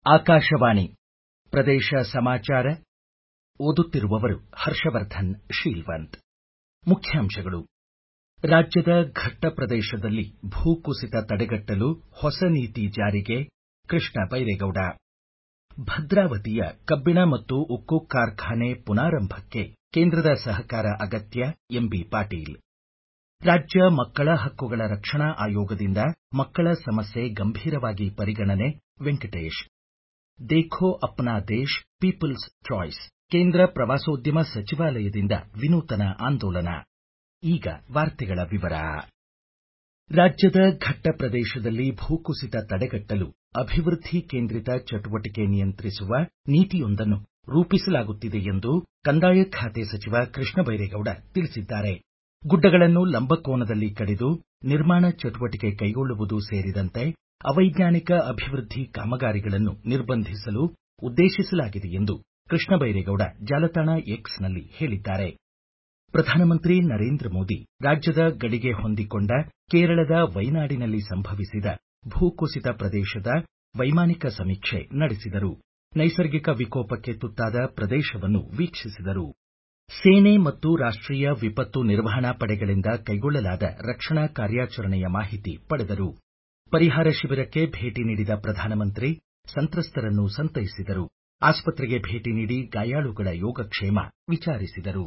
ಆಕಾಶವಾಣಿ ಪ್ರದೇಶ ಸಮಾಚಾರ ಓದುತ್ತಿರುವವರು ಹರ್ಷವರ್ಧನ್ ಶೀಲ್ವಂತ್ ಮುಖ್ಯಾಂಶಗಳು ರಾಜ್ಯದ ಘಟ್ಟ ಪ್ರದೇಶದಲ್ಲಿ ಭೂಕುಸಿತ ತಡೆಗಟ್ಟಲು ಹೊಸ ನೀತಿ ಜಾರಿಗೆ ಕೃಷ್ಣ ಬೈರೇಗೌಡ ಭದ್ರಾವತಿಯ ಕಬ್ಬಿಣ ಮತ್ತು ಉಕ್ಕು ಕಾರ್ಖಾನೆ ಪುನಾರಂಭಕ್ಕೆ ಕೇಂದ್ರದ ಸಹಕಾರ ಅಗತ್ಯ ಎಂಬಿ ಪಾಟೀಲ್ ರಾಜ್ಯ ಮಕ್ಕಳ ಹಕ್ಕುಗಳ ರಕ್ಷಣಾ ಆಯೋಗದಿಂದ ಮಕ್ಕಳ ಸಮಸ್ಯೆ ಗಂಭೀರವಾಗಿ ಪರಿಗಣನೆ ವೆಂಕಟೇಶ್ ದೇಖೋ ಅಪ್ನಾ ದೇಶ್ ಪೀಪಲ್ಸ್ ಚಾಯ್ಸ್ ಕೇಂದ್ರ ಪ್ರವಾಸೋದ್ಯಮ ಸಚಿವಾಲಯದಿಂದ ವಿನೂತನ ಆಂದೋಲನ ಈಗ ವಾರ್ತೆಗಳ ವಿವರ ರಾಜ್ಯದ ಘಟ್ಟ ಪ್ರದೇಶದಲ್ಲಿ ಭೂಕುಸಿತ ತಡೆಗಟ್ಟಲು ಅಭಿವೃದ್ಧಿ ಕೇಂದ್ರಿತ ಚಟುವಟಿಕೆ ನಿಯಂತ್ರಿಸುವ ನೀತಿಯೊಂದನ್ನು ರೂಪಿಸಲಾಗುತ್ತಿದೆ ಎಂದು ಕಂದಾಯ ಖಾತೆ ಸಚಿವ ಕೃಷ್ಣ ಬೈರೇಗೌಡ ತಿಳಿಸಿದ್ದಾರೆ ಗುಡ್ಡಗಳನ್ನು ಲಂಬಕೋನದಲ್ಲಿ ಕಡಿದು ನಿರ್ಮಾಣ ಚಟುವಟಿಕೆ ಕೈಗೊಳ್ಳುವುದು ಸೇರಿದಂತೆ ಅವೈಜ್ಞಾನಿಕ ಅಭಿವೃದ್ಧಿ ಕಾಮಗಾರಿಗಳನ್ನು ನಿರ್ಬಂಧಿಸಲು ಉದ್ದೇಶಿಸಲಾಗಿದೆ ಎಂದು ಕೃಷ್ಣ ಬೈರೇಗೌಡ ಜಾಲತಾಣ ಎಕ್ಸ್ನಲ್ಲಿ ಹೇಳಿದ್ದಾರೆ ಪ್ರಧಾನಮಂತ್ರಿ ನರೇಂದ್ರ ಮೋದಿ ರಾಜ್ಯದ ಗಡಿಗೆ ಹೊಂದಿಕೊಂಡ ಕೇರಳದ ವೈನಾಡಿನಲ್ಲಿ ಸಂಭವಿಸಿದ ಭೂಕುಸಿತ ಪ್ರದೇಶದ ವೈಮಾನಿಕ ಸಮೀಕ್ಷೆ ನಡೆಸಿದರು ನೈಸರ್ಗಿಕ ವಿಕೋಪಕ್ಕೆ ತುತ್ತಾದ ಪ್ರದೇಶವನ್ನು ವೀಕ್ಷಿಸಿದರು ಸೇನೆ ಮತ್ತು ರಾಷ್ಟೀಯ ವಿಪತ್ತು ನಿರ್ವಹಣಾ ಪಡೆಗಳಿಂದ ಕೈಗೊಳ್ಳಲಾದ ರಕ್ಷಣಾ ಕಾರ್ಯಾಚರಣೆಯ ಮಾಹಿತಿ ಪಡೆದರು ಪರಿಹಾರ ಶಿಬಿರಕ್ಕೆ ಭೇಟಿ ನೀಡಿದ ಪ್ರಧಾನಮಂತ್ರಿ ಸಂತ್ರಸ್ತರನ್ನು ಸಂತೈಸಿದರು ಆಸ್ಪತ್ರೆಗೆ ಭೇಟಿ ನೀಡಿ ಗಾಯಾಳುಗಳ ಯೋಗಕ್ಷೇಮ ವಿಚಾರಿಸಿದರು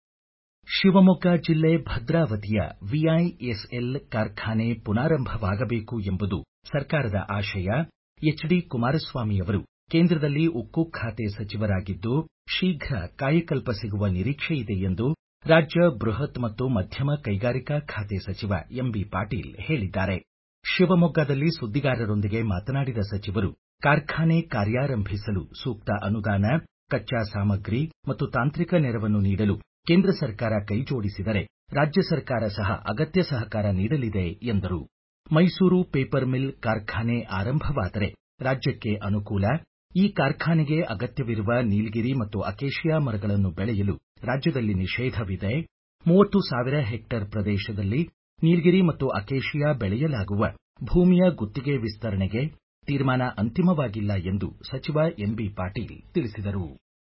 ಶಿವಮೊಗ್ಗ ಜಿಲ್ಲೆ ಭದ್ರಾವತಿಯ ವಿಐಎಸ್ಎಲ್ ಕಾರ್ಖಾನೆ ಪುನಾರಂಭವಾಗಬೇಕು ಎಂಬುದು ಸರ್ಕಾರದ ಆಶಯ ಎಚ್ ಡಿ ಕುಮಾರಸ್ವಾಮಿಯವರು ಕೇಂದ್ರದಲ್ಲಿ ಉಕ್ಕು ಖಾತೆ ಸಚಿವರಾಗಿದ್ದು ಶೀಘ್ರ ಕಾಯಕಲ್ಪ ಸಿಗುವ ನಿರೀಕ್ಷೆಯಿದೆ ಎಂದು ರಾಜ್ಯ ಬೃಹತ್ ಮತ್ತು ಮಧ್ಯಮ ಕೈಗಾರಿಕಾ ಖಾತೆ ಸಚಿವ ಎಂಬಿ ಪಾಟೀಲ್ ಹೇಳಿದ್ದಾರೆ ಶಿವಮೊಗ್ಗದಲ್ಲಿ ಸುದ್ದಿಗಾರರೊಂದಿಗೆ ಮಾತನಾಡಿದ ಸಚಿವರು ಕಾರ್ಖಾನೆ ಕಾರ್ಯಾರಂಭಿಸಲು ಸೂಕ್ತ ಅನುದಾನ ಕಚ್ಚಾ ಸಾಮಗ್ರಿ ಮತ್ತು ತಾಂತ್ರಿಕ ನೆರವನ್ನು ನೀಡಲು ಕೇಂದ್ರ ಸರ್ಕಾರ ಕೈಜೋಡಿಸಿದರೆ ರಾಜ್ಯ ಸರ್ಕಾರ ಸಹ ಅಗತ್ಯ ಸಹಕಾರ ನೀಡಲಿದೆ ಎಂದರು ಮೈಸೂರು ಪೇಪರ್ ಮಿಲ್ ಕಾರ್ಖಾನೆ ಆರಂಭವಾದರೆ ರಾಜ್ಯಕ್ಕೆ ಅನುಕೂಲ ಈ ಕಾರ್ಖಾನೆಗೆ ಅಗತ್ಯವಿರುವ ನೀಲಗಿರಿ ಮತ್ತು ಅಕೇಶಿಯಾ ಮರಗಳನ್ನು ಬೆಳೆಯಲು ರಾಜ್ಯದಲ್ಲಿ ನಿಷೇಧವಿದೆ ಮೂವತ್ತು ಸಾವಿರ ಹೆಕ್ಟೇರ್ ಪ್ರದೇಶದಲ್ಲಿ ನೀಲಗಿರಿ ಮತ್ತು ಅಕೇಶಿಯಾ ಬೆಳೆಯಲಾಗುವ ಭೂಮಿಯ ಗುತ್ತಿಗೆ ವಿಸ್ತರಣೆಗೆ ತೀರ್ಮಾನ ಅಂತಿಮವಾಗಿಲ್ಲ ಎಂದು ಸಚಿವ ಎಂಬಿ ಪಾಟೀಲ್ ತಿಳಿಸಿದರು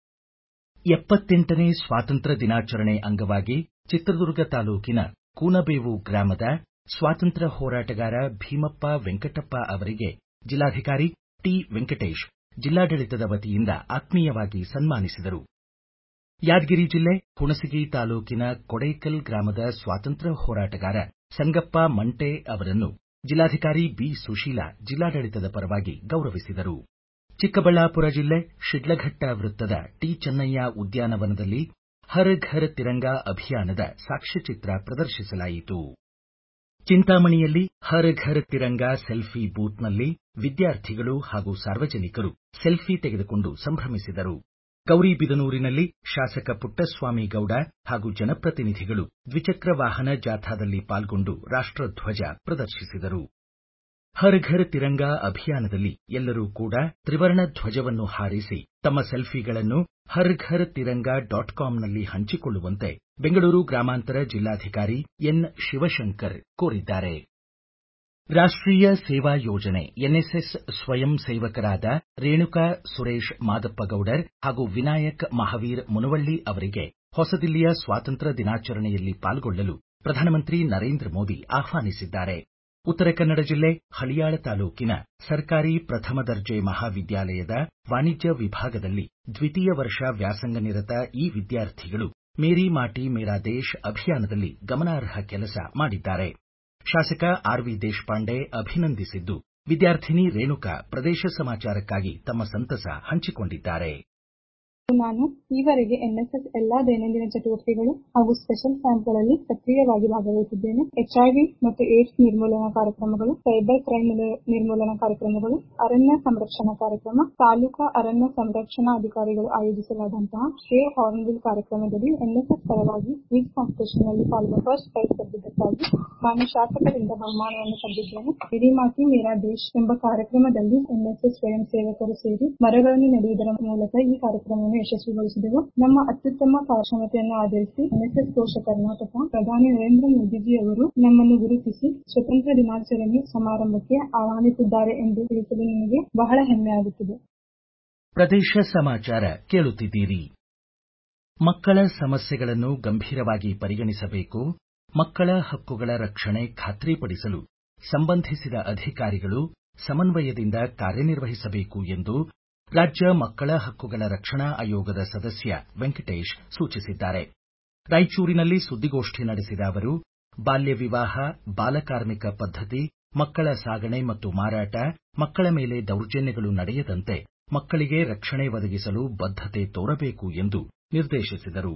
ಎಪ್ಪತ್ತೆಂಟನೇ ಸ್ವಾತಂತ್ರ್ಯ ದಿನಾಚರಣೆ ಅಂಗವಾಗಿ ಚಿತ್ರದುರ್ಗ ತಾಲೂಕಿನ ಕೂನಬೇವು ಗ್ರಾಮದ ಸ್ವಾತಂತ್ರ್ಯ ಹೋರಾಟಗಾರ ಭೀಮಪ್ಪ ವೆಂಕಟಪ್ಪ ಅವರಿಗೆ ಜಿಲ್ಲಾಧಿಕಾರಿ ಟಿ ವೆಂಕಟೇಶ್ ಜಿಲ್ಲಾಡಳಿತದ ವತಿಯಿಂದ ಆತ್ಮೀಯವಾಗಿ ಸನ್ಮಾನಿಸಿದರು ಯಾದಗಿರಿ ಜಿಲ್ಲೆ ಹುಣಸಗಿ ತಾಲೂಕಿನ ಕೊಡೇಕಲ್ ಗ್ರಾಮದ ಸ್ವಾತಂತ್ರ್ಯ ಹೋರಾಟಗಾರ ಸಂಗಪ್ಪ ಮಂಟೆ ಅವರನ್ನು ಜಿಲ್ಲಾಧಿಕಾರಿ ಬಿ ಸುಶೀಲಾ ಜಿಲ್ಲಾಡಳಿತದ ಪರವಾಗಿ ಗೌರವಿಸಿದರು ಚಿಕ್ಕಬಳ್ಳಾಪುರ ಜಿಲ್ಲೆ ಶಿಡ್ಲಘಟ್ಟ ವೃತ್ತದ ಟಿ ಚೆನ್ನಯ್ಯ ಉದ್ಯಾನವನದಲ್ಲಿ ಹರ್ ಘರ್ ತಿರಂಗಾ ಅಭಿಯಾನದ ಸಾಕ್ಷ್ಯಚಿತ್ರ ಪ್ರದರ್ಶಿಸಲಾಯಿತು ಚಿಂತಾಮಣಿಯಲ್ಲಿ ಹರ್ ಘರ್ ತಿರಂಗಾ ಸೆಲ್ಫಿ ಬೂತ್ನಲ್ಲಿ ವಿದ್ಯಾರ್ಥಿಗಳು ಹಾಗೂ ಸಾರ್ವಜನಿಕರು ಸೆಲ್ಫಿ ತೆಗೆದುಕೊಂಡು ಸಂಭ್ರಮಿಸಿದರು ಗೌರಿಬಿದನೂರಿನಲ್ಲಿ ಶಾಸಕ ಪುಟ್ಟಸ್ವಾಮಿ ಗೌಡ ಹಾಗೂ ಜನಪ್ರತಿನಿಧಿಗಳು ದ್ವಿಚಕ್ರ ವಾಹನ ಜಾಥಾದಲ್ಲಿ ಪಾಲ್ಗೊಂಡು ರಾಷ್ಟಧ್ವಜ ಪ್ರದರ್ಶಿಸಿದರು ಹರ್ ಘರ್ ತಿರಂಗಾ ಅಭಿಯಾನದಲ್ಲಿ ಎಲ್ಲರೂ ಕೂಡ ತ್ರಿವರ್ಣ ಧ್ವಜವನ್ನು ಹಾರಿಸಿ ತಮ್ಮ ಸೆಲ್ಫಿಗಳನ್ನು ಹರ್ ಘರ್ ತಿರಂಗಾ ಡಾಟ್ ಕಾಂನಲ್ಲಿ ಹಂಚಿಕೊಳ್ಳುವಂತೆ ಬೆಂಗಳೂರು ಗ್ರಾಮಾಂತರ ಜಿಲ್ಲಾಧಿಕಾರಿ ಎನ್ ಶಿವಶಂಕರ್ ಕೋರಿದ್ದಾರೆ ರಾಷ್ಟೀಯ ಸೇವಾ ಯೋಜನೆ ಎನ್ಎಸ್ಎಸ್ ಸ್ವಯಂ ಸೇವಕರಾದ ರೇಣುಕಾ ಸುರೇಶ್ ಮಾದಪ್ಪಗೌಡರ್ ಹಾಗೂ ವಿನಾಯಕ್ ಮಹಾವೀರ್ ಮುನವಳ್ಳಿ ಅವರಿಗೆ ಹೊಸದಿಲ್ಲಿಯ ಸ್ವಾತಂತ್ರ್ಯ ದಿನಾಚರಣೆಯಲ್ಲಿ ಪಾಲ್ಗೊಳ್ಳಲು ಪ್ರಧಾನಮಂತ್ರಿ ನರೇಂದ್ರ ಮೋದಿ ಆಹ್ವಾನಿಸಿದ್ದಾರೆ ಉತ್ತರ ಕನ್ನಡ ಜಿಲ್ಲೆ ಹಳಿಯಾಳ ತಾಲೂಕಿನ ಸರ್ಕಾರಿ ಪ್ರಥಮ ದರ್ಜೆ ಮಹಾವಿದ್ಯಾಲಯದ ವಾಣಿಜ್ಯ ವಿಭಾಗದಲ್ಲಿ ದ್ವಿತೀಯ ವರ್ಷ ವ್ಯಾಸಂಗ ನಿರತ ಈ ವಿದ್ಯಾರ್ಥಿಗಳು ಮೇರಿ ಮಾಟಿ ಮೇರಾ ದೇಶ್ ಅಭಿಯಾನದಲ್ಲಿ ಗಮನಾರ್ಹ ಕೆಲಸ ಮಾಡಿದ್ದಾರೆ ಶಾಸಕ ಆರ್ ವಿ ದೇಶಪಾಂಡೆ ಅಭಿನಂದಿಸಿದ್ದು ವಿದ್ಯಾರ್ಥಿನಿ ರೇಣುಕಾ ಪ್ರದೇಶ ಸಮಾಚಾರಕ್ಕಾಗಿ ತಮ್ಮ ಸಂತಸ ಹಂಚಿಕೊಂಡಿದ್ದಾರೆ ನಾನು ಈವರೆಗೆ ಎನ್ಎಸ್ಎಸ್ ಎಲ್ಲಾ ದೈನಂದಿನ ಚಟುವಟಿಕೆಗಳು ಹಾಗೂ ಸ್ಪೆಷಲ್ ಕ್ಯಾಂಪ್ಗಳಲ್ಲಿ ಸಕ್ರಿಯವಾಗಿ ಭಾಗವಹಿಸಿದ್ದೇನೆ ಎಚ್ಐವಿ ಮತ್ತು ಏಡ್ಸ್ ನಿರ್ಮೂಲನಾ ಕಾರ್ಯಕ್ರಮಗಳು ಸೈಬರ್ ಕ್ರೈಮ್ ನಿರ್ಮೂಲನಾ ಕಾರ್ಯಕ್ರಮಗಳು ಅರಣ್ಯ ಸಂರಕ್ಷಣಾ ಕಾರ್ಯಕ್ರಮ ತಾಲೂಕಾ ಅರಣ್ಯ ಸಂರಕ್ಷಣಾ ಅಧಿಕಾರಿಗಳು ಆಯೋಜಿಸಲಾದಂತಹ ಸೇವ್ ಹಾರ್ನ್ಬಿಲ್ ಕಾರ್ಯಕ್ರಮದಲ್ಲಿ ಎನ್ಎಸ್ಎಸ್ ಪರವಾಗಿ ಕ್ವಿಜ್ ಕಾಂಪಿಟೇಷನ್ನಲ್ಲಿ ಪಾಲ್ಗೊಂಡು ಫಸ್ಟ್ ಪ್ರೈಸ್ ಪಡೆದಿದ್ದಕ್ಕಾಗಿ ಮಾನ್ಯ ಶಾಸಕರಿಂದ ಬಹುಮಾನವನ್ನು ಪಡೆದಿದ್ದೇನೆ ಹಿರಿಮಾತಿ ಮೇರಾ ದೇಶ್ ಎಂಬ ಕಾರ್ಯಕ್ರಮದಲ್ಲಿ ಎನ್ಎಸ್ಎಸ್ ಸ್ವಯಂ ಸೇವಕರು ಸೇರಿ ಮರಗಳನ್ನು ನೆಡುವುದರ ಮೂಲಕ ಈ ಕಾರ್ಯಕ್ರಮವನ್ನು ಯಶಸ್ವಿಗೊಳಿಸಿದೆವು ನಮ್ಮ ಅತ್ಯುತ್ತಮ ಕಾರ್ಯಕ್ಷಮತೆಯನ್ನು ಆಧರಿಸಿ ಎನ್ಎಸ್ಎಸ್ ಕೋಶ ಕರ್ನಾಟಕ ಪ್ರಧಾನಿ ನರೇಂದ್ರ ಮೋದಿಜಿ ಅವರು ನಮ್ಮನ್ನು ಗುರುತಿಸಿ ಸ್ವತಂತ್ರ ದಿನಾಚರಣೆ ಸಮಾರಂಭಕ್ಕೆ ಆಹ್ವಾನಿಸಿದ್ದಾರೆ ಎಂದು ತಿಳಿಸಲು ನನಗೆ ಬಹಳ ಹೆಮ್ಮೆಯಾಗುತ್ತಿದೆ ಪ್ರದೇಶ ಸಮಾಚಾರ ಕೇಳುತ್ತಿದ್ದೀರಿ ಮಕ್ಕಳ ಸಮಸ್ಯೆಗಳನ್ನು ಗಂಭೀರವಾಗಿ ಪರಿಗಣಿಸಬೇಕು ಮಕ್ಕಳ ಹಕ್ಕುಗಳ ರಕ್ಷಣೆ ಖಾತ್ರಿಪಡಿಸಲು ಸಂಬಂಧಿಸಿದ ಅಧಿಕಾರಿಗಳು ಸಮನ್ವಯದಿಂದ ಕಾರ್ಯನಿರ್ವಹಿಸಬೇಕು ಎಂದು ರಾಜ್ಯ ಮಕ್ಕಳ ಹಕ್ಕುಗಳ ರಕ್ಷಣಾ ಆಯೋಗದ ಸದಸ್ಯ ವೆಂಕಟೇಶ್ ಸೂಚಿಸಿದ್ದಾರೆ ರಾಯಚೂರಿನಲ್ಲಿ ಸುದ್ದಿಗೋಷ್ಠಿ ನಡೆಸಿದ ಅವರು ಬಾಲ್ಯ ವಿವಾಹ ಬಾಲಕಾರ್ಮಿಕ ಪದ್ಧತಿ ಮಕ್ಕಳ ಸಾಗಣೆ ಮತ್ತು ಮಾರಾಟ ಮಕ್ಕಳ ಮೇಲೆ ದೌರ್ಜನ್ಯಗಳು ನಡೆಯದಂತೆ ಮಕ್ಕಳಿಗೆ ರಕ್ಷಣೆ ಒದಗಿಸಲು ಬದ್ಧತೆ ತೋರಬೇಕು ಎಂದು ನಿರ್ದೇಶಿಸಿದರು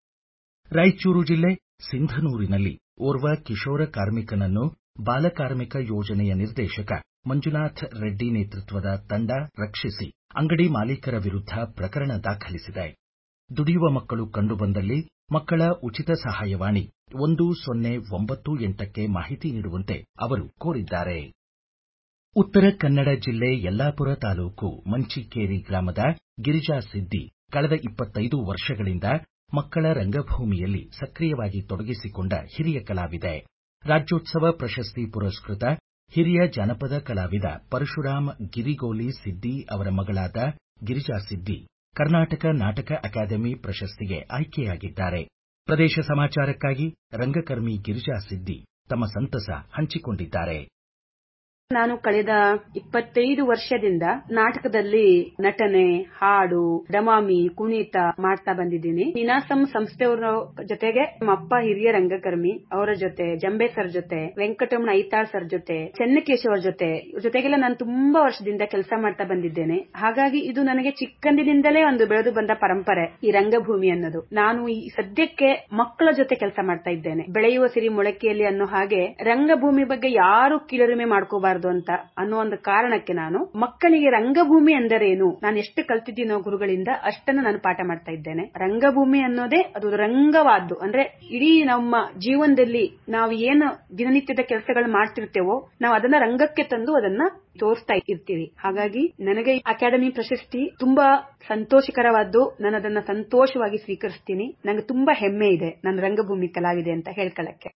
ರಾಯಚೂರು ಜಿಲ್ಲೆ ಸಿಂಧನೂರಿನಲ್ಲಿ ಓರ್ವ ಕಿಶೋರ ಕಾರ್ಮಿಕನನ್ನು ಬಾಲಕಾರ್ಮಿಕ ಯೋಜನೆಯ ನಿರ್ದೇಶಕ ಮಂಜುನಾಥ್ ರೆಡ್ಡಿ ನೇತೃತ್ವದ ತಂಡ ರಕ್ಷಿಸಿ ಅಂಗಡಿ ಮಾಲೀಕರ ವಿರುದ್ಧ ಪ್ರಕರಣ ದಾಖಲಿಸಿದೆ ದುಡಿಯುವ ಮಕ್ಕಳು ಕಂಡುಬಂದಲ್ಲಿ ಮಕ್ಕಳ ಉಚಿತ ಸಹಾಯವಾಣಿ ಒಂದು ಸೊನ್ನೆ ಒಂಬತ್ತು ಎಂಟಕ್ಕೆ ಮಾಹಿತಿ ನೀಡುವಂತೆ ಅವರು ಕೋರಿದ್ದಾರೆ ಉತ್ತರ ಕನ್ನಡ ಜಿಲ್ಲೆ ಯಲ್ಲಾಪುರ ತಾಲೂಕು ಮಂಚಿಕೇರಿ ಗ್ರಾಮದ ಗಿರಿಜಾ ಸಿದ್ದಿ ಕಳೆದ ಇಪ್ಪತ್ತೈದು ವರ್ಷಗಳಿಂದ ಮಕ್ಕಳ ರಂಗಭೂಮಿಯಲ್ಲಿ ಸಕ್ರಿಯವಾಗಿ ತೊಡಗಿಸಿಕೊಂಡ ಹಿರಿಯ ಕಲಾವಿದೆ ರಾಜ್ಯೋತ್ಸವ ಪ್ರಶಸ್ತಿ ಪುರಸ್ಕೃತ ಹಿರಿಯ ಜಾನಪದ ಕಲಾವಿದ ಪರಶುರಾಮ್ ಗಿರಿಗೋಲಿ ಸಿದ್ದಿ ಅವರ ಮಗಳಾದ ಗಿರಿಜಾ ಸಿದ್ದಿ ಕರ್ನಾಟಕ ನಾಟಕ ಅಕಾಡೆಮಿ ಪ್ರಶಸ್ತಿಗೆ ಆಯ್ಕೆಯಾಗಿದ್ದಾರೆ ಪ್ರದೇಶ ಸಮಾಚಾರಕ್ಕಾಗಿ ರಂಗಕರ್ಮಿ ಗಿರಿಜಾ ಸಿದ್ದಿ ತಮ್ಮ ಸಂತಸ ಹಂಚಿಕೊಂಡಿದ್ದಾರೆ ನಾನು ಕಳೆದ ಇಪ್ಪತ್ತೈದು ವರ್ಷದಿಂದ ನಾಟಕದಲ್ಲಿ ನಟನೆ ಹಾಡು ಡಮಾಮಿ ಕುಣಿತ ಮಾಡ್ತಾ ಬಂದಿದ್ದೀನಿ ನಿನಾಸಂ ಸಂಸ್ಥೆಯವರ ಜೊತೆಗೆ ನಮ್ಮ ಅಪ್ಪ ಹಿರಿಯ ರಂಗಕರ್ಮಿ ಅವರ ಜೊತೆ ಜಂಬೆ ಸರ್ ಜೊತೆ ವೆಂಕಟರಮಣ ಐತಾಳ್ ಸರ್ ಜೊತೆ ಚೆನ್ನಕೇಶ್ ಅವರ ಜೊತೆ ಇವ್ರ ಜೊತೆಗೆಲ್ಲ ನಾನು ತುಂಬಾ ವರ್ಷದಿಂದ ಕೆಲಸ ಮಾಡ್ತಾ ಬಂದಿದ್ದೇನೆ ಹಾಗಾಗಿ ಇದು ನನಗೆ ಚಿಕ್ಕಂದಿನಿಂದಲೇ ಒಂದು ಬೆಳೆದು ಬಂದ ಪರಂಪರೆ ಈ ರಂಗಭೂಮಿ ಅನ್ನೋದು ನಾನು ಈ ಸದ್ಯಕ್ಕೆ ಮಕ್ಕಳ ಜೊತೆ ಕೆಲಸ ಮಾಡ್ತಾ ಇದ್ದೇನೆ ಬೆಳೆಯುವ ಸಿರಿ ಮೊಳಕೆಯಲ್ಲಿ ಅನ್ನೋ ಹಾಗೆ ರಂಗಭೂಮಿ ಬಗ್ಗೆ ಯಾರು ಕೀಳರಿಮೆ ಮಾಡ್ಕೋಬಾರದು ಅಂತ ಅನ್ನೋ ಒಂದು ಕಾರಣಕ್ಕೆ ನಾನು ಮಕ್ಕಳಿಗೆ ರಂಗಭೂಮಿ ಎಂದರೇನು ನಾನು ಎಷ್ಟು ಕಲ್ತಿದ್ದೀನೋ ಗುರುಗಳಿಂದ ಅಷ್ಟನ್ನು ನಾನು ಪಾಠ ಮಾಡ್ತಾ ಇದ್ದೇನೆ ರಂಗಭೂಮಿ ಅನ್ನೋದೇ ಅದು ರಂಗವಾದ್ದು ಅಂದ್ರೆ ಇಡೀ ನಮ್ಮ ಜೀವನದಲ್ಲಿ ನಾವು ಏನು ದಿನನಿತ್ಯದ ಕೆಲಸಗಳು ಮಾಡ್ತಿರ್ತೇವೋ ನಾವು ಅದನ್ನ ರಂಗಕ್ಕೆ ತಂದು ಅದನ್ನ ತೋರಿಸ್ತಾ ಇರ್ತೀವಿ ಹಾಗಾಗಿ ನನಗೆ ಅಕಾಡೆಮಿ ಪ್ರಶಸ್ತಿ ತುಂಬಾ ಸಂತೋಷಕರವಾದ್ದು ನಾನು ಅದನ್ನ ಸಂತೋಷವಾಗಿ ಸ್ವೀಕರಿಸ್ತೀನಿ ನಂಗೆ ತುಂಬಾ ಹೆಮ್ಮೆ ಇದೆ ನಾನು ರಂಗಭೂಮಿ ಕಲಾವಿದೆ ಅಂತ ಹೇಳ್ಕೊಳ್ಳಕ್ಕೆ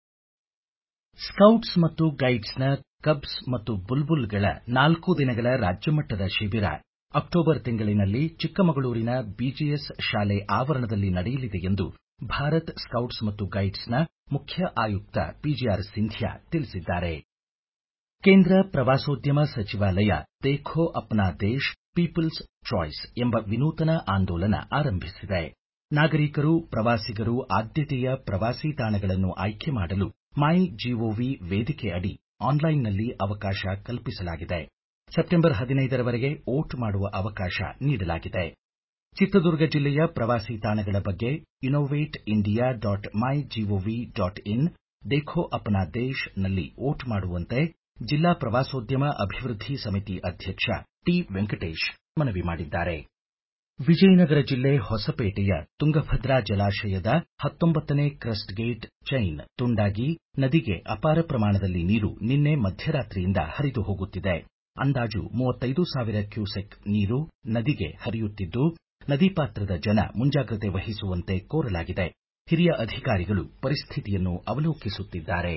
ಸ್ಕೌಟ್ಸ್ ಮತ್ತು ಗೈಡ್ಸ್ನ ಕಬ್ಸ್ ಮತ್ತು ಬುಲ್ಬುಲ್ಗಳ ನಾಲ್ಕು ದಿನಗಳ ರಾಜ್ಯಮಟ್ಟದ ಶಿಬಿರ ಅಕ್ಟೋಬರ್ ತಿಂಗಳಿನಲ್ಲಿ ಚಿಕ್ಕಮಗಳೂರಿನ ಬಿಜಿಎಸ್ ಶಾಲೆ ಆವರಣದಲ್ಲಿ ನಡೆಯಲಿದೆ ಎಂದು ಭಾರತ್ ಸ್ಕೌಟ್ಸ್ ಮತ್ತು ಗೈಡ್ಸ್ನ ಮುಖ್ಯ ಆಯುಕ್ತ ಪಿಜಿಆರ್ ಸಿಂಧ್ಯಾ ತಿಳಿಸಿದ್ದಾರೆ ಕೇಂದ್ರ ಪ್ರವಾಸೋದ್ಯಮ ಸಚಿವಾಲಯ ದೇಖೋ ಅಪ್ನಾ ದೇಶ್ ಪೀಪಲ್ಸ್ ಚಾಯ್ಸ್ ಎಂಬ ವಿನೂತನ ಆಂದೋಲನ ಆರಂಭಿಸಿದೆ ನಾಗರಿಕರು ಪ್ರವಾಸಿಗರು ಆದ್ಯತೆಯ ಪ್ರವಾಸಿ ತಾಣಗಳನ್ನು ಆಯ್ಕೆ ಮಾಡಲು ಮೈ ಜಿಒವಿ ವೇದಿಕೆ ಅಡಿ ಆನ್ಲೈನ್ನಲ್ಲಿ ಅವಕಾಶ ಕಲ್ಪಿಸಲಾಗಿದೆ ಸೆಪ್ಟೆಂಬರ್ ಹದಿನೈದರವರೆಗೆ ವೋಟ್ ಮಾಡುವ ಅವಕಾಶ ನೀಡಲಾಗಿದೆ ಚಿತ್ರದುರ್ಗ ಜಿಲ್ಲೆಯ ಪ್ರವಾಸಿ ತಾಣಗಳ ಬಗ್ಗೆ innovate India dot my gov dot in Dekho Apna Desh ನಲ್ಲಿ ವೋಟ್ ಮಾಡುವಂತೆ ಜಿಲ್ಲಾ ಪ್ರವಾಸೋದ್ಯಮ ಅಭಿವೃದ್ಧಿ ಸಮಿತಿ ಅಧ್ಯಕ್ಷ ಟಿ ವೆಂಕಟೇಶ್ ಮನವಿ ಮಾಡಿದ್ದಾರೆ ವಿಜಯನಗರ ಜಿಲ್ಲೆ ಹೊಸಪೇಟೆಯ ತುಂಗಭದ್ರಾ ಜಲಾಶಯದ ಹತ್ತೊಂಬತ್ತನೇ ಕ್ರಸ್ಟ್ ಗೇಟ್ ಚೈನ್ ತುಂಡಾಗಿ ನದಿಗೆ ಅಪಾರ ಪ್ರಮಾಣದಲ್ಲಿ ನೀರು ನಿನ್ನೆ ಮಧ್ಯರಾತ್ರಿಯಿಂದ ಹರಿದು ಹೋಗುತ್ತಿದೆ ಅಂದಾಜು ಮೂವತ್ತೈದು ಸಾವಿರ ಕ್ಯೂಸೆಕ್ ನೀರು ನದಿಗೆ ಹರಿಯುತ್ತಿದ್ದು ನದಿ ಪಾತ್ರದ ಜನ ಮುಂಜಾಗ್ರತೆ ವಹಿಸುವಂತೆ ಕೋರಲಾಗಿದೆ ಹಿರಿಯ ಅಧಿಕಾರಿಗಳು ಪರಿಸ್ಥಿತಿಯನ್ನು ಅವಲೋಕಿಸುತ್ತಿದ್ದಾರೆ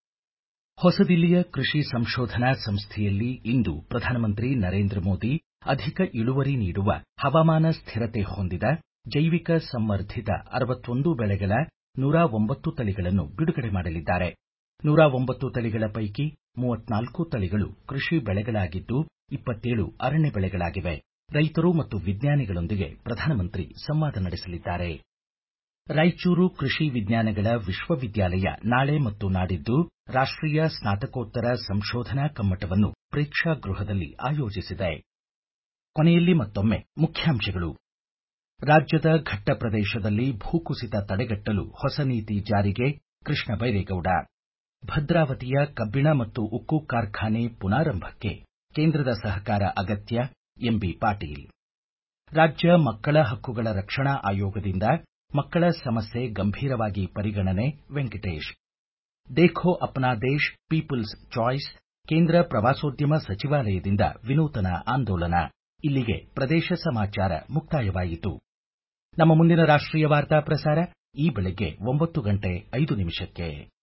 ಹೊಸದಿಲ್ಲಿಯ ಕೃಷಿ ಸಂಶೋಧನಾ ಸಂಸ್ಥೆಯಲ್ಲಿ ಇಂದು ಪ್ರಧಾನಮಂತ್ರಿ ನರೇಂದ್ರ ಮೋದಿ ಅಧಿಕ ಇಳುವರಿ ನೀಡುವ ಹವಾಮಾನ ಸ್ಥಿರತೆ ಹೊಂದಿದ ಜೈವಿಕ ಸಂವರ್ಧಿತ ಅರವತ್ತೊಂದು ಬೆಳೆಗಳ ನೂರ ಒಂಬತ್ತು ತಳಿಗಳನ್ನು ಬಿಡುಗಡೆ ಮಾಡಲಿದ್ದಾರೆ ನೂರ ಒಂಬತ್ತು ತಳಿಗಳ ಪೈಕಿ ಮೂವತ್ನಾಲ್ಕು ತಳಿಗಳು ಕೃಷಿ ಬೆಳೆಗಳಾಗಿದ್ದು ಇಪ್ಪತ್ತೇಳು ಅರಣ್ಯ ಬೆಳೆಗಳಾಗಿವೆ ರೈತರು ಮತ್ತು ವಿಜ್ಞಾನಿಗಳೊಂದಿಗೆ ಪ್ರಧಾನಮಂತ್ರಿ ಸಂವಾದ ನಡೆಸಲಿದ್ದಾರೆ ರಾಯಚೂರು ಕೃಷಿ ವಿಜ್ಞಾನಗಳ ವಿಶ್ವವಿದ್ಯಾಲಯ ನಾಳೆ ಮತ್ತು ನಾಡಿದ್ದು ರಾಷ್ಟೀಯ ಸ್ನಾತಕೋತ್ತರ ಸಂಶೋಧನಾ ಕಮ್ಮಟವನ್ನು ಪ್ರೇಕ್ಷಾಗೃಹದಲ್ಲಿ ಆಯೋಜಿಸಿದೆ ಕೊನೆಯಲ್ಲಿ ಮತ್ತೊಮ್ಮೆ ಮುಖ್ಯಾಂಶಗಳು ರಾಜ್ಯದ ಘಟ್ಟ ಪ್ರದೇಶದಲ್ಲಿ ಭೂಕುಸಿತ ತಡೆಗಟ್ಟಲು ಹೊಸ ನೀತಿ ಜಾರಿಗೆ ಕೃಷ್ಣ ಬೈರೇಗೌಡ ಭದ್ರಾವತಿಯ ಕಬ್ಬಿಣ ಮತ್ತು ಉಕ್ಕು ಕಾರ್ಖಾನೆ ಪುನಾರಂಭಕ್ಕೆ ಕೇಂದ್ರದ ಸಹಕಾರ ಅಗತ್ಯ ಎಂಬಿ ಪಾಟೀಲ್ ರಾಜ್ಯ ಮಕ್ಕಳ ಹಕ್ಕುಗಳ ರಕ್ಷಣಾ ಆಯೋಗದಿಂದ ಮಕ್ಕಳ ಸಮಸ್ಯೆ ಗಂಭೀರವಾಗಿ ಪರಿಗಣನೆ ವೆಂಕಟೇಶ್ ದೇಖೋ ಅಪ್ನಾ ದೇಶ್ ಪೀಪಲ್ಸ್ ಚಾಯ್ಸ್ ಕೇಂದ್ರ ಪ್ರವಾಸೋದ್ಯಮ ಸಚಿವಾಲಯದಿಂದ ವಿನೂತನ ಆಂದೋಲನ ಇಲ್ಲಿಗೆ ಪ್ರದೇಶ ಸಮಾಚಾರ ಮುಕ್ತಾಯವಾಯಿತು ನಮ್ಮ ಮುಂದಿನ ರಾಷ್ಟ್ರೀಯ ವಾರ್ತಾ ಪ್ರಸಾರ ಈ ಬೆಳಗ್ಗೆ ಒಂಬತ್ತು ಗಂಟೆ ಐದು ನಿಮಿಷಕ್ಕೆ